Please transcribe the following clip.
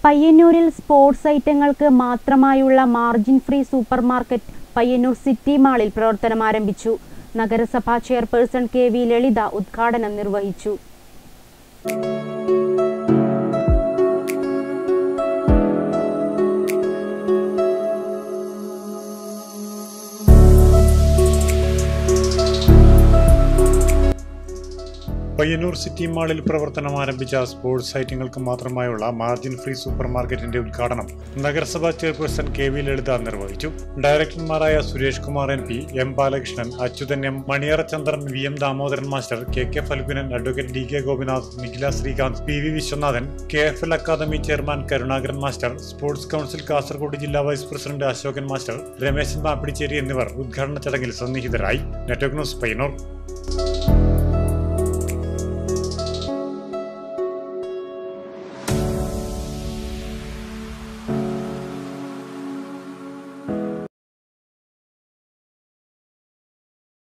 പയ്യന്നൂരിൽ സ്പോർട്സ് ഐറ്റങ്ങൾക്ക് മാത്രമായുള്ള margin free super market Payyanur city മാളിൽ പ്രവർത്തനം ആരംഭിച്ചു നഗരസഭാ ചെയർപേഴ്സൺ കെ വി ലളിത ഉദ്ഘാടനം നിർവഹിച്ചു പയ്യന്നൂർ സിറ്റി മാളിൽ പ്രവർത്തനം ആരംഭിച്ച സ്പോർട്സ് ഐറ്റങ്ങൾക്ക് മാത്രമായുള്ള മാർജിൻ ഫ്രീ സൂപ്പർ മാർക്കറ്റിന്റെ ഉദ്ഘാടനം നഗരസഭാ ചെയർപേഴ്സൺ കെ വി ലളിത നിർവഹിച്ചു ഡയറക്ടർമാരായ Suresh Kumar M P M Balakrishnan Achuthan M മണിയറചന്ദ്രൻ V M Damodaran master K K Phalgunan advocate D K Gopinath Nikhila Srikanth P V Viswanathan K F L academy chairman Karunakaran master sports council Kasaragod ജില്ലാ vice president Ashokan master Rameshan Mappidicheri എന്നിവർ ഉദ്ഘാടന ചടങ്ങിൽ സന്നിഹിതരായി നെറ്റ്വർക്ക് ന്യൂസ് പയ്യന്നൂർ